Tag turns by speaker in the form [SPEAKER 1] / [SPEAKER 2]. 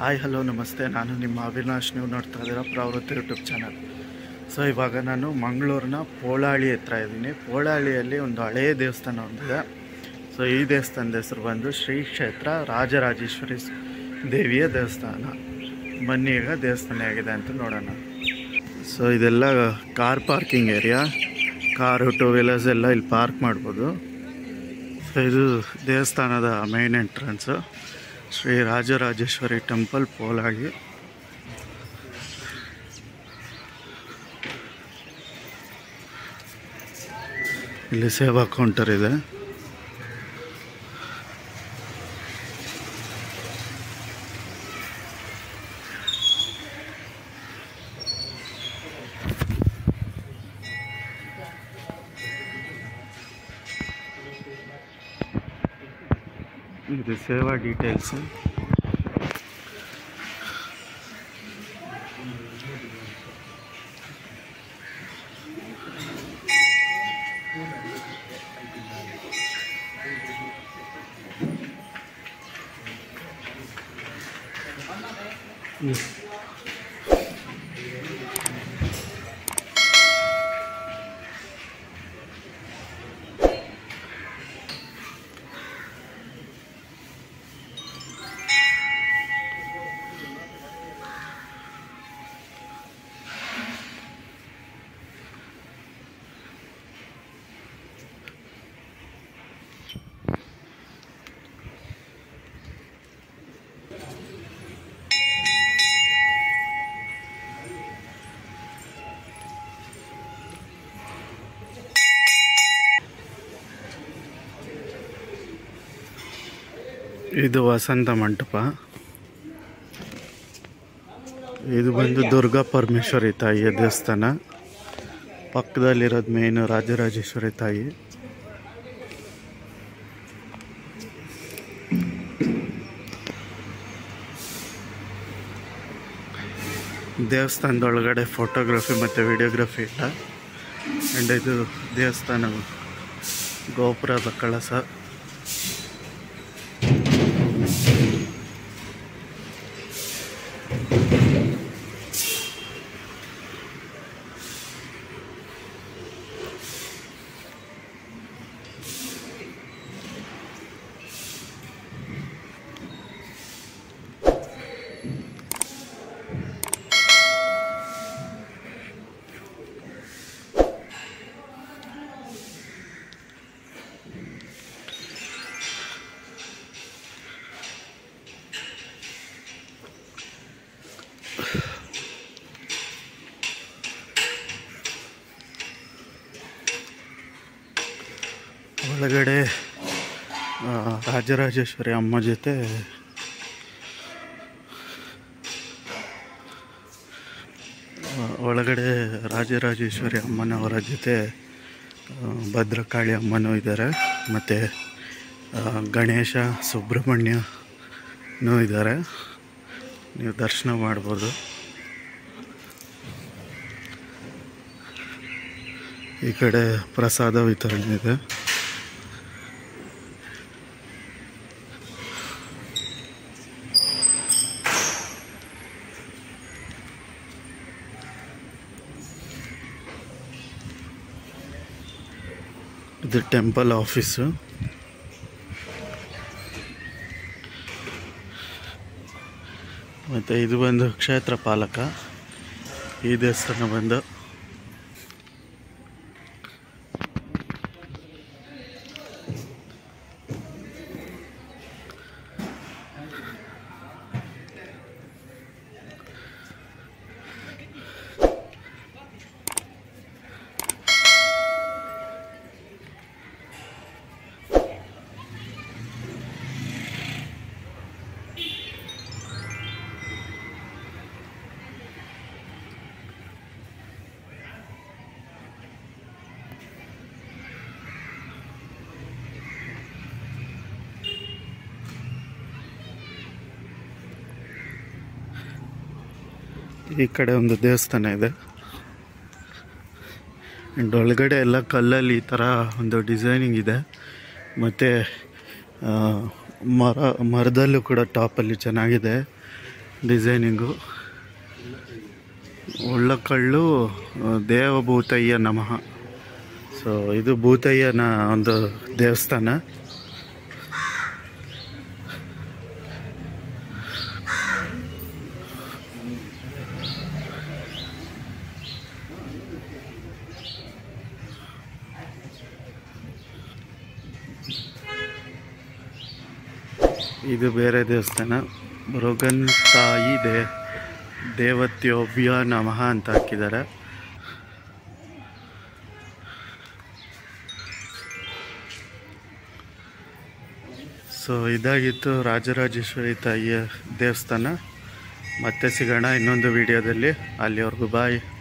[SPEAKER 1] hi hello ನಮಸ್ತೆ ನಾನು ನಿಮ್ಮ ಅವಿನಾಶ್ ನೀವು ನೋಡ್ತಾ ಇದ್ದೀರಾ ಪ್ರವೃತ್ತಿ ಯೂಟ್ಯೂಬ್ ಚಾನಲ್ ಸೊ ಇವಾಗ ನಾನು ಮಂಗಳೂರಿನ ಪೋಳಾಳಿ ಹತ್ರ ಇದ್ದೀನಿ ಪೋಳಾಳಿಯಲ್ಲಿ ಒಂದು ಹಳೆಯ ದೇವಸ್ಥಾನ ಒಂದಿದೆ ಸೊ ಈ ದೇವಸ್ಥಾನದ ಹೆಸರು ಬಂದು ಶ್ರೀ ಕ್ಷೇತ್ರ ರಾಜರಾಜೇಶ್ವರಿ ಸ್- ದೇವಿಯ ದೇವಸ್ಥಾನ ಬನ್ನಿ ಈಗ ದೇವಸ್ಥಾನ ಹೇಗಿದೆ ಅಂತ ನೋಡೋಣ ಸೊ ಇದೆಲ್ಲ car parking area car two wheelers ಎಲ್ಲ ಇಲ್ಲಿ ಪಾರ್ಕ್ ಮಾಡ್ಬೋದು ಸೊ ಇದು ದೇವಸ್ಥಾನದ main entrance Shri Rajarajeshwari temple ಪೋಲಾಗಿ ಇಲ್ಲಿ ಸೇವಾ ಕೌಂಟರ್ ಇದೆ ಇದು ಸೇವಾ ಡೀಟೇಲ್ಸು ಇದು ವಸಂತ ಮಂಟಪ ಇದು ಬಂದು ದುರ್ಗಾ ಪರಮೇಶ್ವರಿ ತಾಯಿಯ ದೇವಸ್ಥಾನ ಪಕ್ಕದಲ್ಲಿರೋದು ಮೇನು ರಾಜರಾಜೇಶ್ವರಿ ತಾಯಿ ದೇವಸ್ಥಾನದೊಳಗಡೆ ಫೋಟೋಗ್ರಫಿ ಮತ್ತು ವಿಡಿಯೋಗ್ರಫಿ ಇಲ್ಲ ಆ್ಯಂಡ್ ಇದು ದೇವಸ್ಥಾನ ಗೋಪುರದ ಕಳಸ ಒಳಗಡೆ ಆ, ರಾಜರಾಜೇಶ್ವರಿ ಅಮ್ಮ ಜೊತೆ ಆ, ಒಳಗಡೆ ರಾಜರಾಜೇಶ್ವರಿ ಅಮ್ಮನವರ ಜೊತೆ ಆ, ಭದ್ರಕಾಳಿ ಅಮ್ಮನೂ ಇದ್ದಾರೆ ಮತ್ತು ಗಣೇಶ ಸುಬ್ರಹ್ಮಣ್ಯನೂ ಇದ್ದಾರೆ ನೀವು ದರ್ಶನ ಮಾಡ್ಬೋದು ಈ ಕಡೆ ಪ್ರಸಾದ ವಿತರಣೆ ಇದೆ ಇದು ಟೆಂಪಲ್ ಆಫೀಸು ಮತ್ತು ಇದು ಬಂದು ಕ್ಷೇತ್ರ ಪಾಲಕ ಈ ದೇವಸ್ಥಾನ ಬಂದು ಈ ಕಡೆ ಒಂದು ದೇವಸ್ಥಾನ ಇದೆ ಆ್ಯಂಡ್ ಒಳಗಡೆ ಎಲ್ಲ ಕಲ್ಲಲ್ಲಿ ಈ ಥರ ಒಂದು ಡಿಸೈನಿಂಗ್ ಇದೆ ಮತ್ತು ಮರ ಮರದಲ್ಲೂ ಕೂಡ ಟಾಪಲ್ಲಿ ಚೆನ್ನಾಗಿದೆ ಡಿಸೈನಿಂಗು ಉಳ್ಳಕಳ್ಳು ದೇವಭೂತಯ್ಯ ನಮಃ ಸೊ ಇದು ಭೂತಯ್ಯನ ಒಂದು ದೇವಸ್ಥಾನ ಇದು ಬೇರೆ ದೇವಸ್ಥಾನ ಮೃಗನ್ ತಾಯಿ ದೇ ದೇವತ್ಯೋಭ್ಯ ನಮಃ ಅಂತ ಹಾಕಿದ್ದಾರೆ ಸೊ ಇದಾಗಿತ್ತು ರಾಜರಾಜೇಶ್ವರಿ ತಾಯಿಯ ದೇವಸ್ಥಾನ ಮತ್ತೆ ಸಿಗೋಣ ಇನ್ನೊಂದು ವಿಡಿಯೋದಲ್ಲಿ ಅಲ್ಲಿವರೆಗೂ ಬಾಯ್